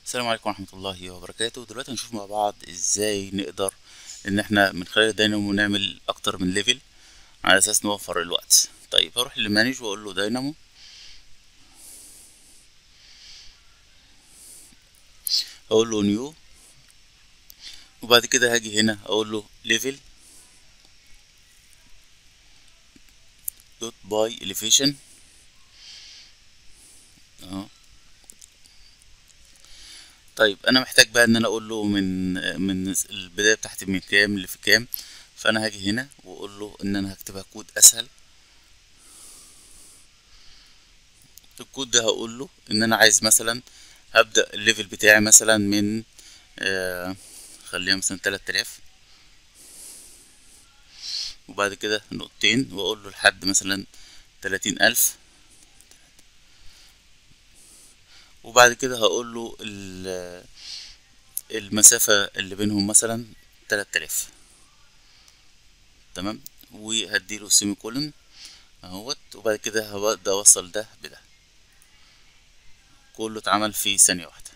السلام عليكم ورحمة الله وبركاته دلوقتي هنشوف مع بعض ازاي نقدر ان احنا من خلال الدينامو نعمل اكتر من ليفل على اساس نوفر الوقت طيب هروح للمانج واقول له دينامو اقول له نيو وبعد كده هاجي هنا اقول له ليفل دوت باي elevation اهو طيب انا محتاج بقى ان انا اقول له من من البدايه بتاعتي من كام لفي كام فانا هاجي هنا واقول له ان انا هكتبها كود اسهل الكود ده هقول له ان انا عايز مثلا هبدا الليفل بتاعي مثلا من آه خليها مثلا 3000 وبعد كده نقطتين واقول له لحد مثلا تلاتين الف وبعد كده هقول له المسافة اللي بينهم مثلا تلات آلاف تمام وهديله سيمي كولن اهوت وبعد كده هبدأ اوصل ده بده كله اتعمل في ثانية واحدة